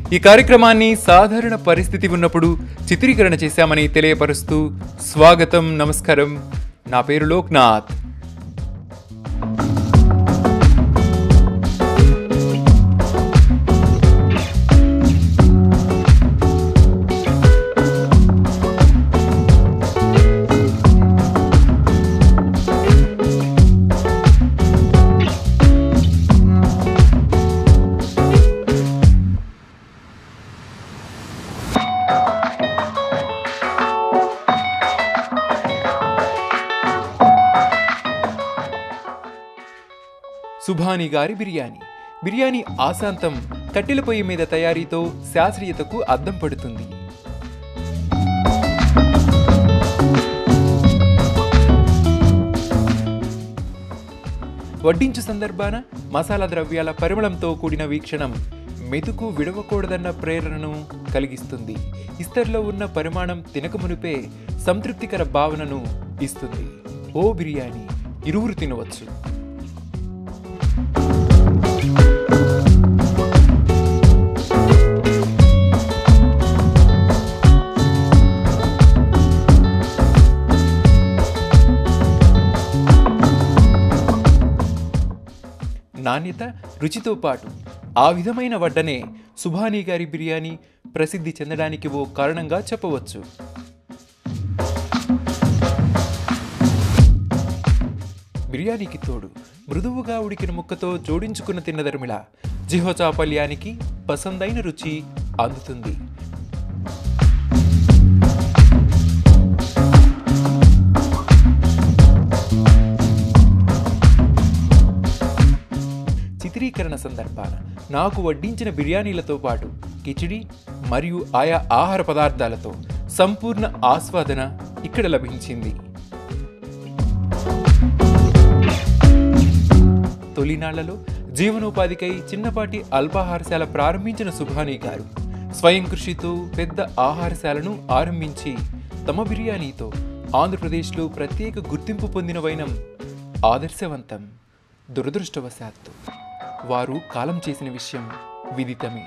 ఈ కార్యక్రమాన్ని సాధారణ పరిస్థితి ఉన్నప్పుడు చిత్రీకరణ చేశామని తెలియపరుస్తూ స్వాగతం నమస్కారం నా పేరు లోక్నాథ్ సుభాని గారి బిర్యానీ బిర్యానీ ఆశాంతం కట్టెల పొయ్యి మీద తయారీతో శాస్త్రీయతకు అద్దం పడుతుంది వడ్డించు సందర్భాన మసాలా ద్రవ్యాల పరిమళంతో కూడిన వీక్షణం మెతుకు విడవకూడదన్న ప్రేరణను కలిగిస్తుంది ఇస్తర్లో ఉన్న పరిమాణం తినకమునిపే సంతృప్తికర భావనను ఇస్తుంది ఓ బిర్యానీ ఇరువురు తినవచ్చు నాణ్యత రుచితో పాటు ఆ విధమైన వడ్డనే సుభానీ గారి బిర్యానీ ప్రసిద్ధి చెందడానికి ఓ కారణంగా చెప్పవచ్చు బిర్యానీకి తోడు మృదువుగా ఉడికిన ముక్కతో జోడించుకున్న తిన్నదర్మిళ జిహోచాపల్యానికి పసందైన రుచి అందుతుంది చిత్రీకరణ సందర్భాన నాకు వడ్డించిన బిర్యానీలతో పాటు కిచిడి మరియు ఆయా ఆహార పదార్థాలతో సంపూర్ణ ఆస్వాదన ఇక్కడ లభించింది తొలినాళ్లలో జీవనోపాధికై చిన్నపాటి అల్పాహారశాల ప్రారంభించిన సుభానీ గారు స్వయం కృషితో పెద్ద ఆహారశాలను ఆరంభించి తమ బిర్యానీతో ఆంధ్రప్రదేశ్లో ప్రత్యేక గుర్తింపు పొందిన వైనం ఆదర్శవంతం దురదృష్టవశాత్తు వారు కాలం చేసిన విషయం విదితమే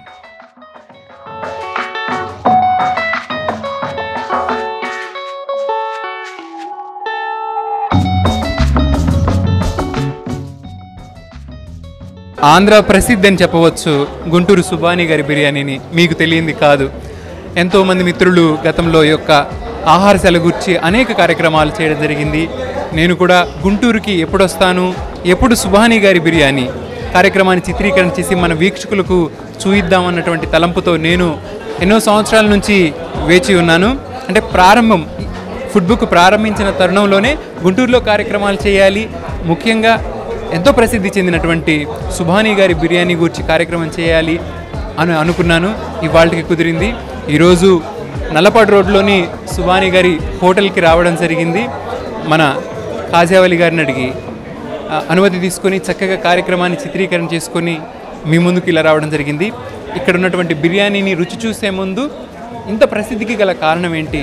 ఆంధ్ర ప్రసిద్ధి అని చెప్పవచ్చు గుంటూరు సుబాని గారి బిర్యానీని మీకు తెలియంది కాదు ఎంతోమంది మిత్రులు గతంలో ఈ యొక్క ఆహారశాల గురించి అనేక కార్యక్రమాలు చేయడం జరిగింది నేను కూడా గుంటూరుకి ఎప్పుడు వస్తాను ఎప్పుడు సుబాని గారి బిర్యానీ కార్యక్రమాన్ని చిత్రీకరణ చేసి మన వీక్షకులకు చూయిద్దామన్నటువంటి తలంపుతో నేను ఎన్నో సంవత్సరాల నుంచి వేచి ఉన్నాను అంటే ప్రారంభం ఫుడ్ బుక్ ప్రారంభించిన తరుణంలోనే గుంటూరులో కార్యక్రమాలు చేయాలి ముఖ్యంగా ఎంతో ప్రసిద్ధి చెందినటువంటి సుభానీ గారి బిర్యానీ గురించి కార్యక్రమం చేయాలి అని అనుకున్నాను ఇవాళకి కుదిరింది ఈరోజు నల్లపాడు రోడ్లోని సుభానీ గారి హోటల్కి రావడం జరిగింది మన కాజావలి గారిని అడిగి ఆ, అనుమతి తీసుకొని చక్కగా కార్యక్రమాన్ని చిత్రీకరణ చేసుకొని మీ ముందుకు ఇలా రావడం జరిగింది ఇక్కడ ఉన్నటువంటి బిర్యానీని రుచి చూసే ముందు ఇంత ప్రసిద్ధికి గల కారణం ఏంటి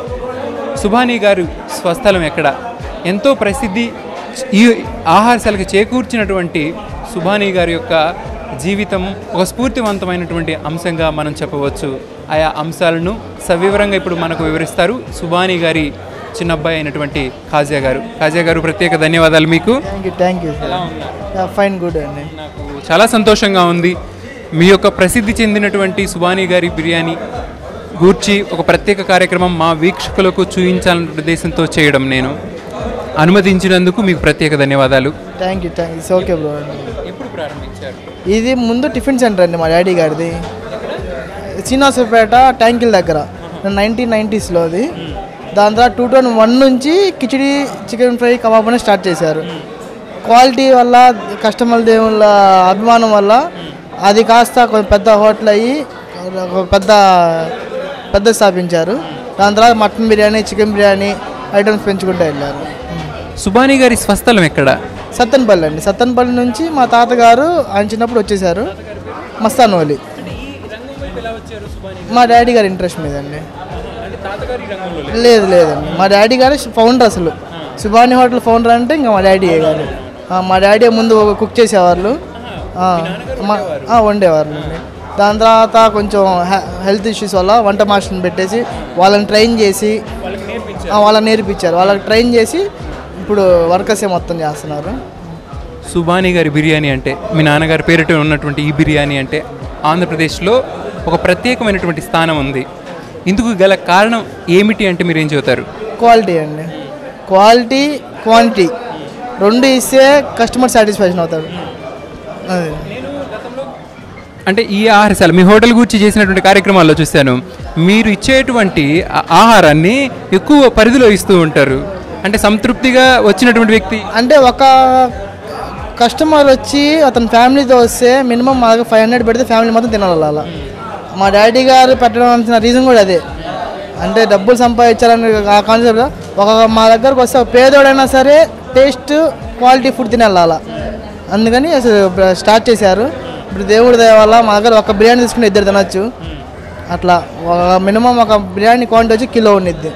సుభానీ గారు స్వస్థలం ఎక్కడ ఎంతో ప్రసిద్ధి ఈ ఆహారశాలకు చేకూర్చినటువంటి సుభానీ గారి యొక్క జీవితం ఒక స్ఫూర్తివంతమైనటువంటి అంశంగా మనం చెప్పవచ్చు ఆయా అంశాలను సవివరంగా ఇప్పుడు మనకు వివరిస్తారు సుభానీ గారి చిన్నబ్బాయి అయినటువంటి కాజా గారు కాజా గారు ప్రత్యేక ధన్యవాదాలు మీకు thank you thank you sir fine good అండి నాకు చాలా సంతోషంగా ఉంది మీ యొక్క ప్రసిద్ధి చెందినటువంటి సుబానీ గారి బిర్యానీ గూర్చి ఒక ప్రత్యేక కార్యక్రమం మా వీక్షకులకు చూపించాలన్న ఉద్దేశంతో చేయడం నేను అనుమతించినందుకు మీకు ప్రత్యేక ధన్యవాదాలు thank you thank it's okay bro అండి ఎప్పుడు ప్రారంభించారు ఇది ముందు టిఫిన్ సెంటర్ అండి మా డాడీ గారిది శ్రీనివాసపేట ట్యాంకిల్ దగ్గర నైన్టీన్ నైంటీస్లో అది దాని తర్వాత టూ థౌజండ్ వన్ నుంచి కిచిడి చికెన్ ఫ్రై కబాబ్ అని స్టార్ట్ చేశారు క్వాలిటీ వల్ల కస్టమర్ దేవుళ్ళ అభిమానం వల్ల అది కాస్త కొంచెం పెద్ద హోటల్ అయ్యి ఒక పెద్ద పెద్ద స్థాపించారు దాని తర్వాత mutton biryani chicken biryani items పెంచుకుంటూ వెళ్ళారు సుబానీ గారి స్వస్థలం ఎక్కడ సత్తెనపల్లి అండి సత్తెనపల్లి నుంచి మా తాతగారు ఆయన చిన్నప్పుడు వచ్చేసారు మస్తాన్ వలి మా డాడీ గారి ఇంట్రెస్ట్ మీద అండి లేదు లేదండి మా డాడీ గారు ఫౌండర్ అసలు సుబాని హోటల్ ఫౌండర్ అంటే ఇంకా మా డాడీ గారు ఆ, మా డాడీ ముందు కుక్ చేసేవాళ్ళు ఆ, మా- ఆ, వండేవాళ్ళు అండి దాని తర్వాత కొంచెం హె- హెల్త్ ఇష్యూస్ వల్ల వంట మాస్టర్ని పెట్టేసి వాళ్ళని ట్రైన్ చేసి ఆ, వాళ్ళని నేర్పించారు వాళ్ళకి ట్రైన్ చేసి ఇప్పుడు వర్కర్సే మొత్తం చేస్తున్నారు సుబాని గారి బిర్యానీ అంటే మీ నాన్నగారి పేరిట ఉన్నటువంటి ఈ బిర్యానీ అంటే ఆంధ్రప్రదేశ్లో ఒక ప్రత్యేకమైనటువంటి స్థానం ఉంది ఇందుకు గల కారణం ఏమిటి అంటే మీరు ఏం చెబుతారు క్వాలిటీ అండి క్వాలిటీ క్వాంటిటీ రెండు ఇస్తే కస్టమర్ సాటిస్ఫాక్షన్ అవుతాడు అది అంటే ఈ ఆహారశాల మీ హోటల్ గురించి చేసినటువంటి కార్యక్రమాల్లో చూశాను మీరు ఇచ్చేటువంటి ఆ- ఆహారాన్ని ఎక్కువ పరిధిలో ఇస్తూ ఉంటారు అంటే సంతృప్తిగా వచ్చినటువంటి వ్యక్తి అంటే ఒక కస్టమర్ వచ్చి అతని ఫ్యామిలీతో వస్తే మినిమం మా దగ్గర ఫైవ్ హండ్రెడ్ పెడితే ఫ్యామిలీ మొత్తం తినాలి అలా మా డాడీ గారు పెట్టడం రీజన్ కూడా అదే అంటే డబ్బులు సంపాదించాలని ఆ కాన్సెప్ట్ ఒక మా దగ్గరకు వస్తే ఒక పేదోడైనా సరే టేస్ట్ క్వాలిటీ ఫుడ్ తినాలి అలా అందుకని అసలు స్టార్ట్ చేశారు ఇప్పుడు దేవుడి దయ వల్ల మా దగ్గర ఒక బిర్యానీ తీసుకుని ఇద్దరు తినొచ్చు అట్లా మినిమం ఒక బిర్యానీ క్వాంటిటీ వచ్చి కిలో ఉండిద్ది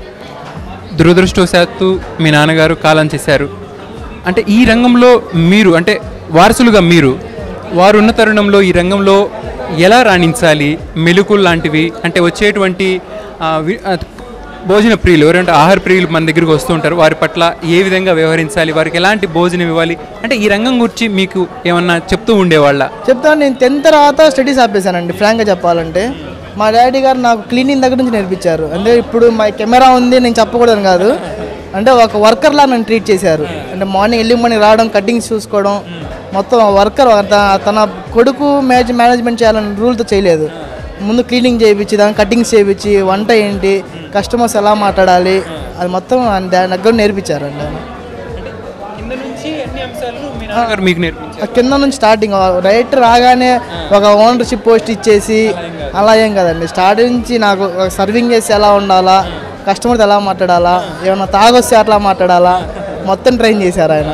దురదృష్టవశాత్తు మీ నాన్నగారు కాలం చేశారు అంటే ఈ రంగంలో మీరు అంటే వారసులుగా మీరు వారు ఉన్న తరుణంలో ఈ రంగంలో ఎలా రాణించాలి మెలుకులు లాంటివి అంటే వచ్చేటువంటి ఆ, వి- ఆ, భోజన ప్రియులు ఎవరంటే ఆహార ప్రియులు మన దగ్గరికి వస్తూ ఉంటారు వారి పట్ల ఏ విధంగా వ్యవహరించాలి వారికి ఎలాంటి భోజనం ఇవ్వాలి అంటే ఈ రంగం గురించి మీకు ఏమన్నా చెప్తూ ఉండేవాళ్ళ చెప్తాను నేను టెన్త్ తర్వాత స్టడీస్ ఆపేశానండి ఫ్రాంక్గా చెప్పాలంటే మా డాడీ గారు నాకు క్లీనింగ్ దగ్గర నుంచి నేర్పించారు అంటే ఇప్పుడు మా కెమెరా ఉంది నేను చెప్పకూడదని కాదు అంటే ఒక వర్కర్లా నన్ను ట్రీట్ చేశారు అంటే మార్నింగ్ ఎర్లీ మార్నింగ్ రావడం కటింగ్స్ చూసుకోవడం మొత్తం వర్కర్ తన కొడుకు మేనేజ్ మేనేజ్మెంట్ చేయాలని రూల్తో చేయలేదు ముందు క్లీనింగ్ చేయించి దాని కటింగ్స్ చేయించి వంట ఏంటి కస్టమర్స్ ఎలా మాట్లాడాలి అది మొత్తం ఆయన దాని దగ్గర నేర్పించారండి ఆయన కింద నుంచి అన్ని అంశాలను మీ నాన్నగారు మీకు నేర్పించారు ఆ కింద నుంచి స్టార్టింగ్ రైట్ రాగానే ఒక ఓనర్షిప్ పోస్ట్ ఇచ్చేసి అలా ఏం కదండి స్టార్టింగ్ నుంచి నాకు సర్వింగ్ చేసి ఎలా ఉండాలా కస్టమర్తో ఎలా మాట్లాడాలా ఏమైనా తాగొస్తే అట్లా మాట్లాడాలా మొత్తం ట్రైన్ చేశారు ఆయన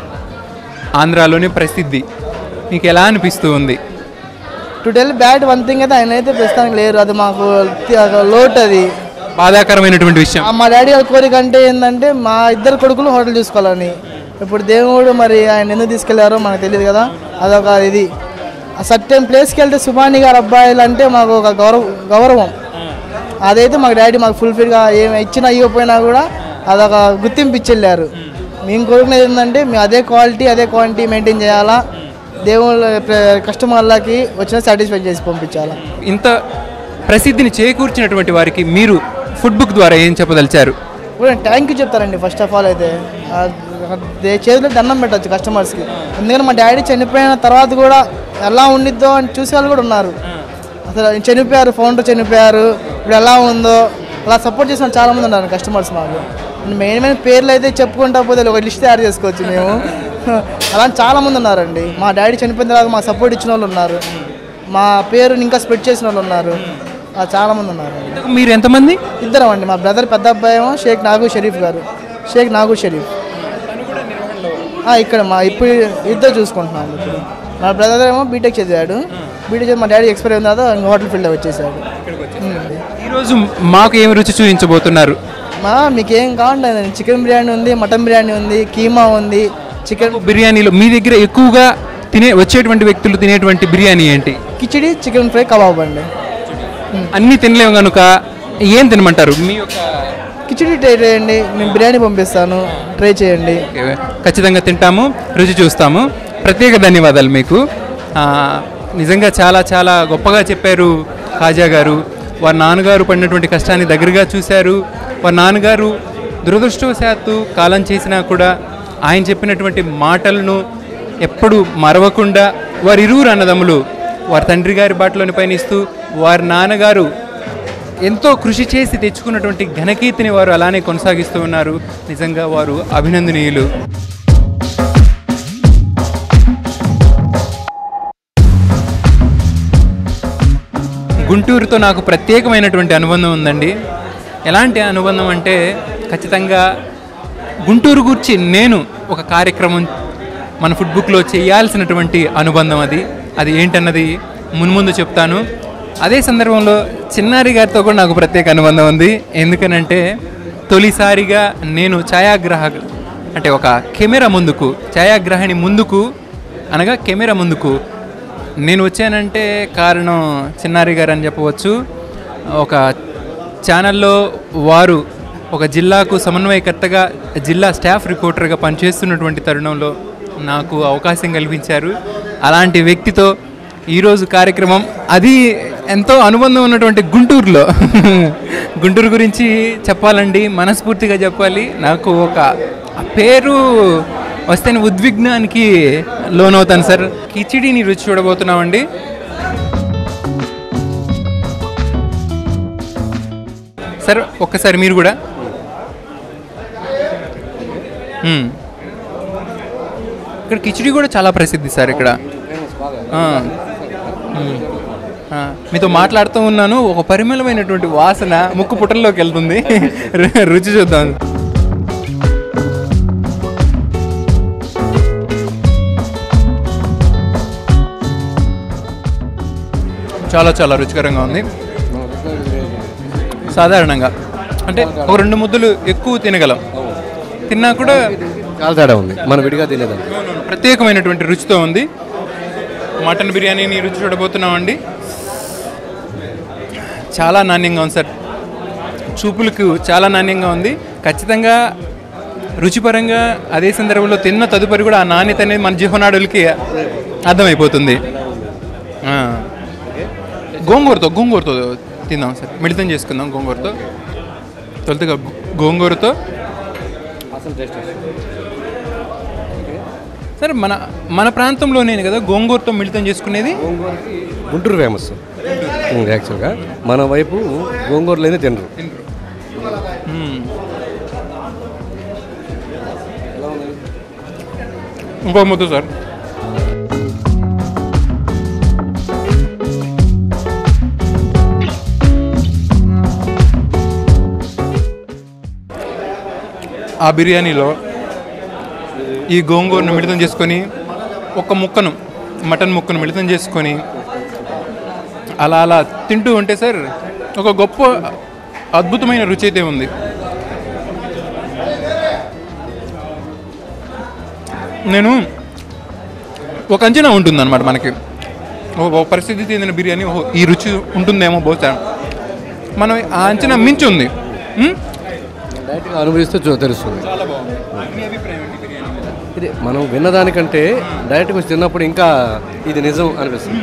ఆంధ్రాలోనే ప్రసిద్ధి మీకు ఎలా అనిపిస్తూ ఉంది to tell bad one thing అయితే ఆయన అయితే ప్రస్తుతానికి లేరు అది మాకు తి- ఒక లోటు అది బాధాకరమైనటువంటి విషయం ఆ మా డాడీ గారి కోరిక అంటే ఏంటంటే మా ఇద్దరు కొడుకులు హోటల్ చూసుకోవాలని ఇప్పుడు దేవుడు మరి ఆయన ఎందుకు తీసుకెళ్లారో మనకు తెలియదు కదా అదొక ఇది ఆ సర్టెన్ ప్లేస్కి వెళ్తే సుబాని గారు అబ్బాయిలు అంటే మాకు ఒక గౌరవ గౌరవం అదైతే మాకు డాడీ మాకు ఫుల్ఫిల్గా ఏమి ఇచ్చినా ఇవ్వకపోయినా కూడా అదొక గుర్తింపు ఇచ్చి వెళ్ళారు మేము కోరుకునేది ఏంటంటే మేము అదే క్వాలిటీ అదే క్వాంటిటీ మెయింటైన్ చేయాలా దేవుళ్ళ ప్ర- కస్టమర్లకి వచ్చిన సాటిస్ఫై చేసి పంపించాలా ఇంత ప్రసిద్ధిని చేకూర్చినటువంటి వారికి మీరు ఫుడ్ బుక్ ద్వారా ఏం చెప్పదలిచారు ఇప్పుడు థ్యాంక్ యూ చెప్తారండి ఫస్ట్ ఆఫ్ ఆల్ అయితే ఆ, దే- చేతిలో దండం పెట్టచ్చు కస్టమర్స్కి ఎందుకంటే మా డాడీ చనిపోయిన తర్వాత కూడా ఎలా ఉండిద్దో అని చూసే వాళ్ళు కూడా ఉన్నారు అసలు ఆయన చనిపోయారు ఫౌండర్ చనిపోయారు ఇప్పుడు ఎలా ఉందో అలా సపోర్ట్ చేసిన చాలా మంది ఉన్నారు కస్టమర్స్ మాకు మెయిన్ మెయిన్ పేర్లు అయితే చెప్పుకుంటా పోతే ఒక లిస్ట్ తయారు చేసుకోవచ్చు మేము అలా చాలా మంది ఉన్నారండి మా డాడీ చనిపోయిన తర్వాత మా సపోర్ట్ ఇచ్చిన వాళ్ళు ఉన్నారు మా పేరుని ఇంకా స్ప్రెడ్ చేసిన వాళ్ళు ఉన్నారు ఆ, చాలా మంది ఉన్నారు ఇంతకు మీరు ఎంతమంది ఇద్దరం అండి మా బ్రదర్ పెద్ద అబ్బాయి ఏమో షేక్ నాగు షరీఫ్ గారు షేక్ నాగు షరీఫ్ ఆ, ఇక్కడ మా ఇప్పుడు ఇద్దరు చూసుకుంటున్నాం ఇప్పుడు మా బ్రదర్ ఏమో బీటెక్ చదివాడు బీటెక్ చదివి మా డాడీ ఎక్స్పైర్ అయిన తర్వాత ఇంకా హోటల్ ఫీల్డ్లో వచ్చేసాడు ఉమ్. ఈరోజు మాకు ఏమి రుచి చూపించబోతున్నారు మా మీకు ఏం కావాలంటే చికెన్ బిర్యానీ ఉంది మటన్ బిర్యానీ ఉంది కీమా ఉంది చికెన్ బిర్యానీలో మీ దగ్గర ఎక్కువగా తినే వచ్చేటువంటి వ్యక్తులు తినేటువంటి బిర్యానీ ఏంటి కిచిడి చికెన్ ఫ్రై కబాబ్ అండి అన్నీ తినలేము కనుక ఏం తినమంటారు మీ యొక్క కిచిడి ట్రై చేయండి నేను బిర్యానీ పంపిస్తాను ట్రై చేయండి ఖచ్చితంగా తింటాము రుచి చూస్తాము ప్రత్యేక ధన్యవాదాలు మీకు ఆ, నిజంగా చాలా చాలా గొప్పగా చెప్పారు కాజా గారు వారి నాన్నగారు పడినటువంటి కష్టాన్ని దగ్గరగా చూశారు వారి నాన్నగారు దురదృష్టవశాత్తు కాలం చేసినా కూడా ఆయన చెప్పినటువంటి మాటలను ఎప్పుడు మరవకుండా వారి ఇరువురు అన్నదమ్ములు వారి తండ్రి గారి బాటలోని పయనిస్తూ వారి నాన్నగారు ఎంతో కృషి చేసి తెచ్చుకున్నటువంటి ఘనకీర్తిని వారు అలానే కొనసాగిస్తూ ఉన్నారు నిజంగా వారు అభినందనీయులు గుంటూరుతో నాకు ప్రత్యేకమైనటువంటి అనుబంధం ఉందండి ఎలాంటి అనుబంధం అంటే ఖచ్చితంగా గుంటూరు గురించి నేను ఒక కార్యక్రమం మన ఫుడ్ బుక్లో చేయాల్సినటువంటి అనుబంధం అది అది ఏంటన్నది మున్ముందు చెప్తాను అదే సందర్భంలో చిన్నారి గారితో కూడా నాకు ప్రత్యేక అనుబంధం ఉంది ఎందుకనంటే తొలిసారిగా నేను ఛాయాగ్రాహక అంటే ఒక కెమెరా ముందుకు ఛాయాగ్రహణి ముందుకు అనగా కెమెరా ముందుకు నేను వచ్చానంటే కారణం చిన్నారి గారు అని చెప్పవచ్చు ఒక ఛానల్లో వారు ఒక జిల్లాకు సమన్వయకర్తగా జిల్లా స్టాఫ్ రిపోర్టర్గా పనిచేస్తున్నటువంటి తరుణంలో నాకు అవకాశం కల్పించారు అలాంటి వ్యక్తితో ఈరోజు కార్యక్రమం అది ఎంతో అనుబంధం ఉన్నటువంటి గుంటూరులో గుంటూరు గురించి చెప్పాలండి మనస్ఫూర్తిగా చెప్పాలి నాకు ఒక ఆ పేరు వస్తేనే ఉద్విగ్నానికి లోనవుతాను సార్ కిచిడిని రుచి చూడబోతున్నామండి సార్ ఒక్కసారి మీరు కూడా మ్మ్. ఇక్కడ కిచిడి కూడా చాలా ప్రసిద్ధి సార్ ఇక్కడ ఆ. మ్మ్. ఆ, మీతో మాట్లాడుతూ ఉన్నాను ఒక పరిమళమైనటువంటి వాసన ముక్కు పుట్టల్లోకి వెళ్తుంది రు- రుచి చూద్దాం చాలా చాలా రుచికరంగా ఉంది సాధారణంగా అంటే ఒక రెండు ముద్దలు ఎక్కువ తినగలం తిన్నా కూడా చాలా తేడా ఉంది మనం విడిగా తినేదాన్ని ప్రత్యేకమైనటువంటి రుచితో ఉంది మటన్ బిర్యానీని రుచి చూడబోతున్నామండి చాలా నాణ్యంగా ఉంది సార్ చూపులకు చాలా నాణ్యంగా ఉంది ఖచ్చితంగా రుచిపరంగా అదే సందర్భంలో తిన్న తదుపరి కూడా ఆ నాణ్యత అనేది మన జీవనాడులకి అర్థమైపోతుంది ఆ. గోంగూరతో గోంగూరతో తిందాం సార్ మిళితం చేసుకుందాం గోంగూరతో తొలుతగా గో- గోంగూరతో సరే మన మన ప్రాంతంలోనే కదా గోంగూరతో మిళితం చేసుకునేది గుంటూరు ఫేమస్ యాక్చువల్గా మన వైపు గోంగూర లేని తినరు మ్మ్. ఇంకో ముద్ద సార్ ఆ బిర్యానీలో ఈ గోంగూరను మిళితం చేసుకొని ఒక ముక్కను మటన్ ముక్కను మిళితం చేసుకొని అలా అలా తింటూ ఉంటే సార్ ఒక గొప్ప అద్భుతమైన రుచి అయితే ఉంది నేను ఒక అంచనా ఉంటుంది అనమాట మనకి ఓ- ఒక పరిస్థితి చెందిన బిర్యానీ ఓహో ఈ రుచి ఉంటుందేమో బహుశా మనం ఆ అంచనా మించి ఉంది ఉం? డైరెక్ట్గా అనుభవిస్తే చూ- తెలుస్తుంది చాలా బాగుంది మీ అభిప్రాయం ఏంటి బిర్యానీ మీద? ఇది మనం విన్నదానికంటే డైరెక్ట్గా వచ్చి తిన్నప్పుడు ఇంకా ఇది నిజం అనిపిస్తుంది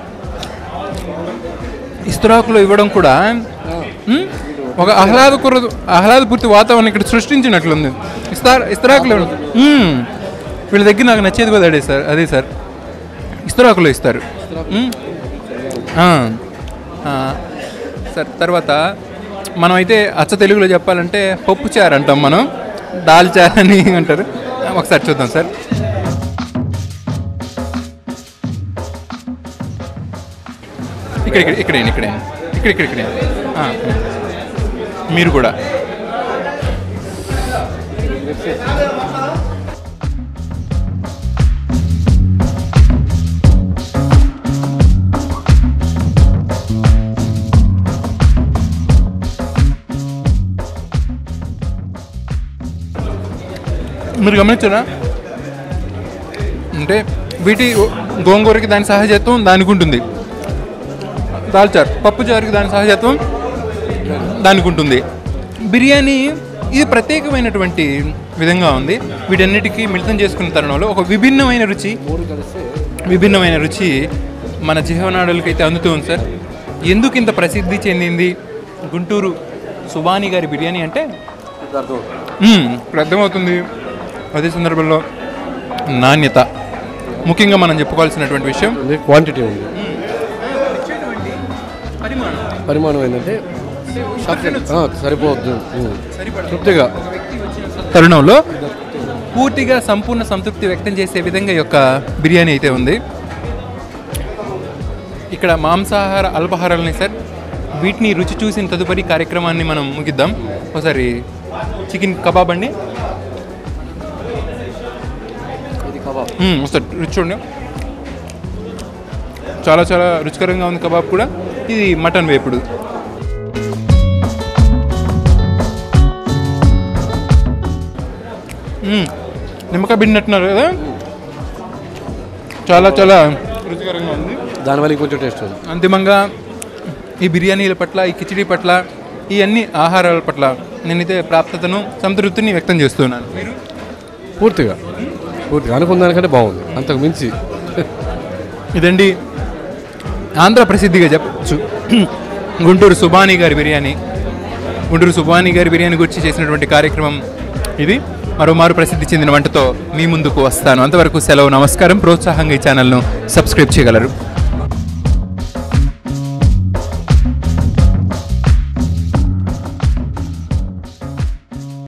ఇస్తరాకులో ఇవ్వడం కూడా ఉం? ఒక ఆహ్లాదకర ఆహ్లాదపూర్తి వాతావరణం ఇక్కడ సృష్టించినట్లుంది ఇస్తార్ ఇస్తరాకులో ఉం. వీళ్ళ దగ్గర నాకు నచ్చేది కూడా అదే సార్ అదే సార్ ఇస్తరాకులో ఇస్తారు ఉం? ఆ. ఆ. సార్ తర్వాత మనం అయితే అచ్చ తెలుగులో చెప్పాలంటే పప్పు చారు అంటాం మనం దాల్ చారు అని అంటారు ఒకసారి చూద్దాం సార్ ఇక్కడ ఇక్కడ ఇక్కడే ఇక్కడే ఇక్కడ ఇక్కడ ఇక్కడే ఆ, మీరు కూడా మీరు గమనించారా అంటే వీటి గోంగూరకి దాని సహజత్వం దానికి ఉంటుంది దాల్చారు పప్పు చారుకి దాని సహజత్వం దానికి ఉంటుంది బిర్యానీ ఇది ప్రత్యేకమైనటువంటి విధంగా ఉంది వీటన్నిటికీ మిళితం చేసుకున్న తరుణంలో ఒక విభిన్నమైన రుచి విభిన్నమైన రుచి మన జీవనాడులకైతే అందుతూ ఉంది సార్ ఎందుకు ఇంత ప్రసిద్ధి చెందింది గుంటూరు సుబాని గారి బిర్యానీ అంటే మ్మ్, ఇప్పుడు అర్థమవుతుంది అదే సందర్భంలో నాణ్యత ముఖ్యంగా మనం చెప్పుకోవాల్సినటువంటి విషయం క్వాంటిటీ ఉంది పరిమాణం ఏంటంటే ఆ, సరిపోవద్దు ఉమ్. తృప్తిగా తరుణంలో పూర్తిగా సంపూర్ణ సంతృప్తి వ్యక్తం చేసే విధంగా ఈ యొక్క బిర్యానీ అయితే ఉంది ఇక్కడ మాంసాహార అల్పాహారాలని సార్ వీటిని రుచి చూసిన తదుపరి కార్యక్రమాన్ని మనం ముగిద్దాం ఒకసారి చికెన్ కబాబ్ అండి ఇది కబాబ్ మ్మ్, ఒకసారి రుచి చూడండి చాలా చాలా రుచికరంగా ఉంది కబాబ్ కూడా ఇది మటన్ వేపుడు మ్మ్, నిమ్మకాయ పిండినట్టున్నారు కదా చాలా చాలా రుచికరంగా ఉంది దానివల్ల ఇంకొంచెం టేస్ట్ ఉంది అంతిమంగా ఈ బిర్యానీల పట్ల ఈ కిచిడి పట్ల ఈ అన్ని ఆహారాల పట్ల నేనైతే ప్రాప్తతను సంతృప్తిని వ్యక్తం చేస్తున్నాను మీరు పూర్తిగా పూర్తిగా అనుకున్న దానికంటే బాగుంది అంతకు మించి ఇదండి ఆంధ్ర ప్రసిద్ధిగా చెప్పచ్చు గుంటూరు సుబాని గారి బిర్యానీ గుంటూరు సుబాని గారి బిర్యానీ గురించి చేసినటువంటి కార్యక్రమం ఇది మరోమారు ప్రసిద్ధి చెందిన వంటతో మీ ముందుకు వస్తాను అంతవరకు సెలవు నమస్కారం ప్రోత్సాహంగా ఈ ఛానల్ను సబ్స్క్రైబ్ చేయగలరు